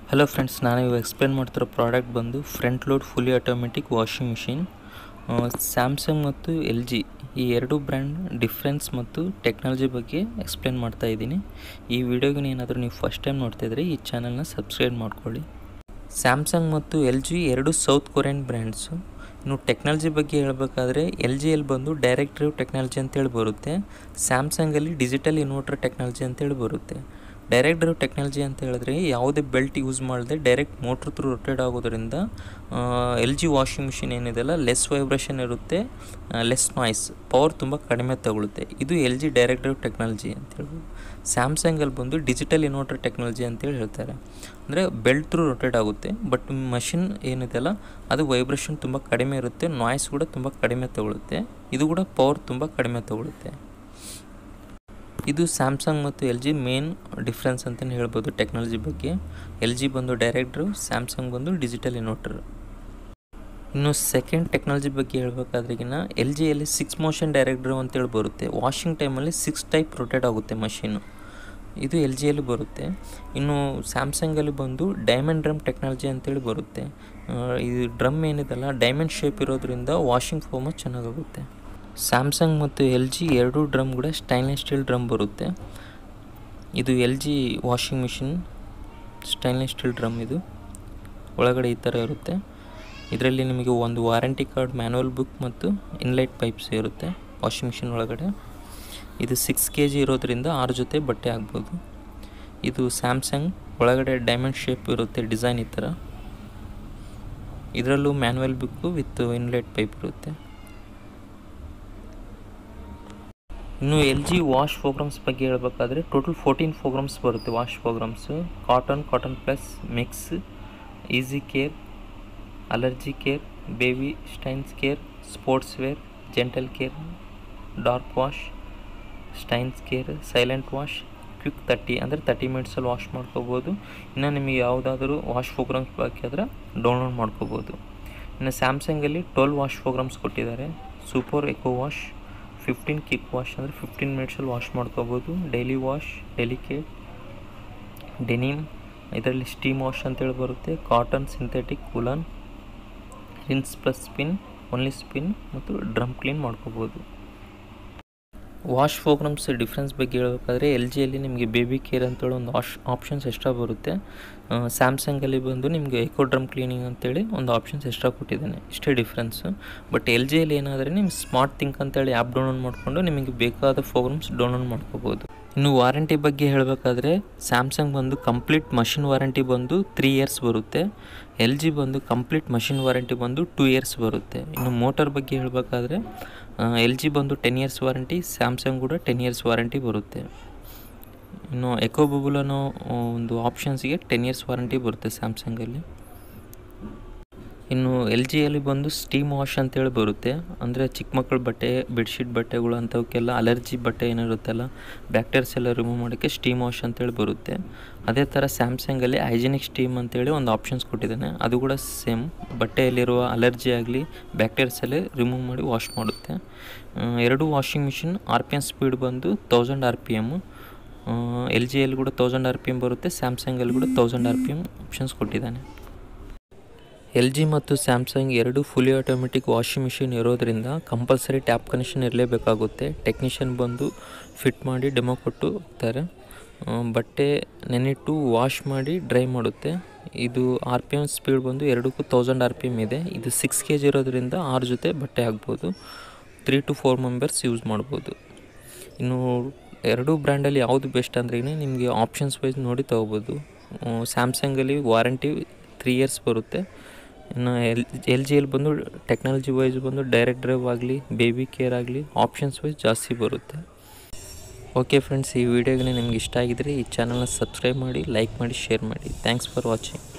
hello friends ನಾನು ಇವಾಗ explain ಮಾಡ್ತಿರೋ ಪ್ರಾಡಕ್ಟ್ ಬಂದು front load fully automatic washing machine Samsung ಮತ್ತು ಎಲ್ ಜಿ ಈ ಎರಡು ಬ್ರ್ಯಾಂಡ್ ಡಿಫ್ರೆನ್ಸ್ ಮತ್ತು ಟೆಕ್ನಾಲಜಿ ಬಗ್ಗೆ ಎಕ್ಸ್ಪ್ಲೇನ್ ಮಾಡ್ತಾ ಇದ್ದೀನಿ ಈ ವಿಡಿಯೋಗೆ ಏನಾದರೂ ನೀವು ಫಸ್ಟ್ ಟೈಮ್ ನೋಡ್ತಾಯಿದ್ರೆ ಈ ಚಾನಲ್ನ ಸಬ್ಸ್ಕ್ರೈಬ್ ಮಾಡ್ಕೊಳ್ಳಿ ಸ್ಯಾಮ್ಸಂಗ್ ಮತ್ತು ಎಲ್ ಜಿ ಎರಡು ಸೌತ್ ಕೊರಿಯನ್ ಬ್ರ್ಯಾಂಡ್ಸು ಇನ್ನು ಟೆಕ್ನಾಲಜಿ ಬಗ್ಗೆ ಹೇಳಬೇಕಾದ್ರೆ ಎಲ್ ಜಿಯಲ್ಲಿ ಬಂದು ಡೈರೆಕ್ಟ್ ಡ್ರೈವ್ ಟೆಕ್ನಾಲಜಿ ಅಂತೇಳಿ ಬರುತ್ತೆ ಸ್ಯಾಮ್ಸಂಗಲ್ಲಿ ಡಿಜಿಟಲ್ ಇನ್ವರ್ಟರ್ ಟೆಕ್ನಾಲಜಿ ಅಂತೇಳಿ ಬರುತ್ತೆ ಡೈರೆಕ್ಟ್ ಡ್ರೈವ್ ಟೆಕ್ನಾಲಜಿ ಅಂತ ಹೇಳಿದ್ರೆ ಯಾವುದೇ ಬೆಲ್ಟ್ ಯೂಸ್ ಮಾಡದೆ ಡೈರೆಕ್ಟ್ ಮೋಟ್ರ್ ಥ್ರೂ ರೊಟೇಟ್ ಆಗೋದ್ರಿಂದ ಎಲ್ ಜಿ ವಾಷಿಂಗ್ ಮಿಷಿನ್ ಏನಿದೆಲ್ಲ ಲೆಸ್ ವೈಬ್ರೇಷನ್ ಇರುತ್ತೆ ಲೆಸ್ ನಾಯ್ಸ್ ಪವರ್ ತುಂಬ ಕಡಿಮೆ ತಗೊಳುತ್ತೆ ಇದು L G direct drive technology ಅಂತ ಹೇಳ್ಬೋದು ಸ್ಯಾಮ್ಸಂಗಲ್ಲಿ ಬಂದು ಡಿಜಿಟಲ್ ಇನ್ವರ್ಟರ್ ಟೆಕ್ನಾಲಜಿ ಅಂತೇಳಿ ಹೇಳ್ತಾರೆ ಅಂದರೆ ಬೆಲ್ಟ್ ಥ್ರೂ ರೊಟೇಟ್ ಆಗುತ್ತೆ ಬಟ್ ಮಷಿನ್ ಏನಿದೆಯಲ್ಲ ಅದು ವೈಬ್ರೇಷನ್ ತುಂಬ ಕಡಿಮೆ ಇರುತ್ತೆ ನಾಯ್ಸ್ ಕೂಡ ತುಂಬ ಕಡಿಮೆ ತಗೊಳುತ್ತೆ ಇದು ಕೂಡ ಪವರ್ ತುಂಬ ಕಡಿಮೆ ತಗೊಳುತ್ತೆ ಇದು ಸ್ಯಾಮ್ಸಂಗ್ ಮತ್ತು ಎಲ್ ಜಿ ಮೇನ್ ಡಿಫ್ರೆನ್ಸ್ ಅಂತಲೇ ಹೇಳ್ಬೋದು ಟೆಕ್ನಾಲಜಿ ಬಗ್ಗೆ ಎಲ್ ಜಿ ಬಂದು ಡೈರೆಕ್ಟ್ರು ಸ್ಯಾಮ್ಸಂಗ್ ಬಂದು ಡಿಜಿಟಲ್ ಇನ್ವರ್ಟರ್ ಇನ್ನು ಸೆಕೆಂಡ್ ಟೆಕ್ನಾಲಜಿ ಬಗ್ಗೆ ಹೇಳ್ಬೇಕಾದ್ರೆಗಿನ ಎಲ್ ಜಿಯಲ್ಲಿ ಸಿಕ್ಸ್ ಮೋಷನ್ ಡೈರೆಕ್ಟ್ ಡ್ರೈವ್ ಅಂತೇಳಿ ಬರುತ್ತೆ ವಾಷಿಂಗ್ ಟೈಮಲ್ಲಿ ಸಿಕ್ಸ್ ಟೈಪ್ ರೊಟೇಟ್ ಆಗುತ್ತೆ ಮಷೀನು ಇದು ಎಲ್ ಜಿಯಲ್ಲಿ ಬರುತ್ತೆ ಇನ್ನು ಸ್ಯಾಮ್ಸಂಗಲ್ಲಿ ಬಂದು ಡೈಮಂಡ್ ಡ್ರಮ್ ಟೆಕ್ನಾಲಜಿ ಅಂತೇಳಿ ಬರುತ್ತೆ ಇದು ಡ್ರಮ್ ಏನಿದೆಲ್ಲ ಡೈಮಂಡ್ ಶೇಪ್ ಇರೋದ್ರಿಂದ ವಾಷಿಂಗ್ ಫೋಮು ಚೆನ್ನಾಗಾಗುತ್ತೆ ಸ್ಯಾಮ್ಸಂಗ್ ಮತ್ತು ಎಲ್ ಜಿ ಎರಡೂ ಡ್ರಮ್ ಕೂಡ ಸ್ಟೈನ್ಲೆಸ್ ಸ್ಟೀಲ್ ಡ್ರಮ್ ಬರುತ್ತೆ ಇದು L G washing machine stainless steel drum ಇದು ಒಳಗಡೆ ಈ ಥರ ಇರುತ್ತೆ ಇದರಲ್ಲಿ ನಿಮಗೆ ಒಂದು ವಾರಂಟಿ ಕಾರ್ಡ್ ಮ್ಯಾನುವಲ್ ಬುಕ್ ಮತ್ತು ಇನ್ಲೈಟ್ ಪೈಪ್ಸ್ ಇರುತ್ತೆ ವಾಷಿಂಗ್ ಮಿಷಿನ್ ಒಳಗಡೆ ಇದು ಸಿಕ್ಸ್ ಕೆ ಜಿ ಇರೋದ್ರಿಂದ ಆರು ಜೊತೆ ಬಟ್ಟೆ ಆಗ್ಬೋದು ಇದು ಸ್ಯಾಮ್ಸಂಗ್ ಒಳಗಡೆ ಡೈಮಂಡ್ ಶೇಪ್ ಇರುತ್ತೆ ಡಿಸೈನ್ ಈ ಥರ ಇದರಲ್ಲೂ manual book with inlet pipe ಇರುತ್ತೆ ಇನ್ನು ಎಲ್ ಜಿ ವಾಶ್ ಪ್ರೋಗ್ರಾಮ್ಸ್ ಬಗ್ಗೆ ಹೇಳಬೇಕಾದ್ರೆ ಟೋಟಲ್ ಫೋರ್ಟೀನ್ ಪ್ರೋಗ್ರಾಮ್ಸ್ ಬರುತ್ತೆ wash programs cotton cotton plus mix easy care allergy care baby stains care sports wear gentle care dark wash stains care silent wash quick thirty ಅಂದರೆ thirty ಮಿನಿಟ್ಸಲ್ಲಿ wash ಮಾಡ್ಕೋಬೋದು ಇನ್ನು ನಿಮಗೆ ಯಾವುದಾದ್ರೂ wash programmes ಬೇಕಾದ್ರೆ download ಮಾಡ್ಕೋಬೋದು ಇನ್ನು ಸ್ಯಾಮ್ಸಂಗಲ್ಲಿ ಟ್ವೆಲ್ ವಾಶ್ ಪ್ರೋಗ್ರಾಮ್ಸ್ ಕೊಟ್ಟಿದ್ದಾರೆ super eco wash fifteen quick wash ಅಂದರೆ ಫಿಫ್ಟೀನ್ ಮಿನಿಟ್ಸಲ್ಲಿ ವಾಶ್ ಮಾಡ್ಕೋಬೋದು ಡೈಲಿ ವಾಶ್ ಡೆಲಿಕೇಟ್ ಡೆನಿಮ್ ಇದರಲ್ಲಿ ಸ್ಟೀಮ್ ವಾಶ್ ಅಂತೇಳಿ ಬರುತ್ತೆ cotton synthetic woollen rinse plus spin only spin ಮತ್ತು ಡ್ರಮ್ ಕ್ಲೀನ್ ಮಾಡ್ಕೋಬೋದು ವಾಶ್ ಪ್ರೋಗ್ರಾಮ್ಸ್ ಡಿಫ್ರೆನ್ಸ್ ಬಗ್ಗೆ ಹೇಳಬೇಕಾದ್ರೆ ಎಲ್ ಜಿಯಲ್ಲಿ ನಿಮಗೆ ಬೇಬಿ ಕೇರ್ ಅಂತೇಳಿ ಒಂದು ವಾಶ್ ಆಪ್ಷನ್ಸ್ ಎಕ್ಸ್ಟ್ರಾ ಬರುತ್ತೆ ಸ್ಯಾಮ್ಸಂಗಲ್ಲಿ ಬಂದು ನಿಮಗೆ ಎಕೋ ಡ್ರಮ್ ಕ್ಲೀನಿಂಗ್ ಅಂತೇಳಿ ಒಂದು ಆಪ್ಷನ್ಸ್ ಎಕ್ಸ್ಟ್ರಾ ಕೊಟ್ಟಿದ್ದಾನೆ ಇಷ್ಟೇ ಡಿಫ್ರೆನ್ಸು ಬಟ್ ಎಲ್ ಜಿಯಲ್ಲಿ ಏನಾದರೆ ನಿಮ್ಗೆ ಸ್ಮಾರ್ಟ್ ಥಿಂಕ್ ಅಂತೇಳಿ ಆ್ಯಪ್ ಡೌನ್ಲೋಡ್ ಮಾಡಿಕೊಂಡು ನಿಮಗೆ ಬೇಕಾದ ಪ್ರೋಗ್ರಾಮ್ಸ್ ಡೌನ್ಲೋಡ್ ಮಾಡ್ಕೋಬೋದು ಇನ್ನು ವಾರಂಟಿ ಬಗ್ಗೆ ಹೇಳಬೇಕಾದ್ರೆ ಸ್ಯಾಮ್ಸಂಗ್ ಬಂದು ಕಂಪ್ಲೀಟ್ ಮಷಿನ್ ವಾರಂಟಿ ಬಂದು ತ್ರೀ ಇಯರ್ಸ್ ಬರುತ್ತೆ ಎಲ್ ಜಿ ಬಂದು ಕಂಪ್ಲೀಟ್ ಮಷಿನ್ ವಾರಂಟಿ ಬಂದು ಟೂ ಇಯರ್ಸ್ ಬರುತ್ತೆ ಇನ್ನು ಮೋಟರ್ ಬಗ್ಗೆ ಹೇಳಬೇಕಾದ್ರೆ ಎಲ್ ಜಿ ಬಂದು ಟೆನ್ ಇಯರ್ಸ್ ವಾರಂಟಿ ಸ್ಯಾಮ್ಸಂಗ್ ಕೂಡ ಟೆನ್ ಇಯರ್ಸ್ ವಾರಂಟಿ ಬರುತ್ತೆ ಇನ್ನು ಎಕೋ ಬಬುಲ್ ಅನ್ನೋ ಒಂದು ಆಪ್ಷನ್ಸ್ಗೆ ಟೆನ್ ಇಯರ್ಸ್ ವಾರಂಟಿ ಬರುತ್ತೆ ಸ್ಯಾಮ್ಸಂಗಲ್ಲಿ ಇನ್ನು ಎಲ್ ಜಿಯಲ್ಲಿ ಬಂದು ಸ್ಟೀಮ್ ವಾಶ್ ಅಂತೇಳಿ ಬರುತ್ತೆ ಅಂದರೆ ಚಿಕ್ಕ ಮಕ್ಕಳ ಬಟ್ಟೆ ಬೆಡ್ಶೀಟ್ ಬಟ್ಟೆಗಳು ಅಂಥವಕ್ಕೆಲ್ಲ ಅಲರ್ಜಿ ಬಟ್ಟೆ ಏನಿರುತ್ತಲ್ಲ ಬ್ಯಾಕ್ಟೀರಿಯಾಸ್ ಎಲ್ಲ ರಿಮೂವ್ ಮಾಡೋಕ್ಕೆ ಸ್ಟೀಮ್ ವಾಶ್ ಅಂತೇಳಿ ಬರುತ್ತೆ ಅದೇ ಥರ ಸ್ಯಾಮ್ಸಂಗಲ್ಲಿ ಹೈಜಿನಿಕ್ ಸ್ಟೀಮ್ ಅಂತೇಳಿ ಒಂದು ಆಪ್ಷನ್ಸ್ ಕೊಟ್ಟಿದ್ದಾನೆ ಅದು ಕೂಡ ಸೇಮ್ ಬಟ್ಟೆಯಲ್ಲಿರುವ ಅಲರ್ಜಿ ಆಗಲಿ ಬ್ಯಾಕ್ಟೀರಿಯಾಸ್ ಎಲ್ಲ ರಿಮೂವ್ ಮಾಡಿ ವಾಶ್ ಮಾಡುತ್ತೆ ಎರಡು washing machine R P M speed ಬಂದು thousand R P M L ಜಿಯಲ್ಲಿ ಕೂಡ ತೌಸಂಡ್ ಆರ್ ಪಿ ಎಮ್ ಬರುತ್ತೆ ಸ್ಯಾಮ್ಸಂಗಲ್ಲಿ ಕೂಡ thousand R P M options ಕೊಟ್ಟಿದ್ದಾನೆ ಎಲ್ ಜಿ ಮತ್ತು ಸ್ಯಾಮ್ಸಂಗ್ ಎರಡು ಫುಲಿ ಆಟೋಮೆಟಿಕ್ ವಾಷಿಂಗ್ ಮಿಷಿನ್ ಇರೋದ್ರಿಂದ ಕಂಪಲ್ಸರಿ ಟ್ಯಾಪ್ ಕನೆಕ್ಷನ್ ಇರಲೇಬೇಕಾಗುತ್ತೆ ಟೆಕ್ನಿಷಿಯನ್ ಬಂದು ಫಿಟ್ ಮಾಡಿ ಡೆಮೋ ಕೊಟ್ಟು ಹೋಗ್ತಾರೆ ಬಟ್ಟೆ ನೆನಿಟ್ಟು ವಾಶ್ ಮಾಡಿ ಡ್ರೈ ಮಾಡುತ್ತೆ ಇದು ಆರ್ ಪಿ ಎಮ್ ಸ್ಪೀಡ್ ಬಂದು ಎರಡಕ್ಕೂ ತೌಸಂಡ್ ಆರ್ ಪಿ ಎಮ್ ಇದೆ ಇದು ಸಿಕ್ಸ್ ಕೆ ಜಿ ಇರೋದ್ರಿಂದ ಆರು ಜೊತೆ ಬಟ್ಟೆ ಆಗ್ಬೋದು three to four members use ಮಾಡ್ಬೋದು ಇನ್ನು ಎರಡೂ ಬ್ರ್ಯಾಂಡಲ್ಲಿ ಯಾವುದು ಬೆಸ್ಟ್ ಅಂದ್ರೆ ನಿಮಗೆ ಆಪ್ಷನ್ಸ್ ವೈಸ್ ನೋಡಿ ತೊಗೋಬೋದು ಸ್ಯಾಮ್ಸಂಗಲ್ಲಿ ವಾರಂಟಿ ತ್ರೀ ಇಯರ್ಸ್ ಬರುತ್ತೆ ಇನ್ನು ಎಲ್ ಎಲ್ ಜಿಯಲ್ಲಿ ಬಂದು ಟೆಕ್ನಾಲಜಿ ವೈಸ್ ಬಂದು ಡೈರೆಕ್ಟ್ ಡ್ರೈವ್ ಆಗಲಿ ಬೇಬಿ ಕೇರ್ ಆಗಲಿ ಆಪ್ಷನ್ಸ್ ವೈಸ್ ಜಾಸ್ತಿ ಬರುತ್ತೆ ಓಕೆ ಫ್ರೆಂಡ್ಸ್ ಈ ವಿಡಿಯೋಗೆ ನಿಮ್ಗೆ ಇಷ್ಟ ಆಗಿದ್ರೆ ಈ ಚಾನಲ್ನ ಸಬ್ಸ್ಕ್ರೈಬ್ ಮಾಡಿ ಲೈಕ್ ಮಾಡಿ ಶೇರ್ ಮಾಡಿ ಥ್ಯಾಂಕ್ಸ್ ಫಾರ್ ವಾಚಿಂಗ್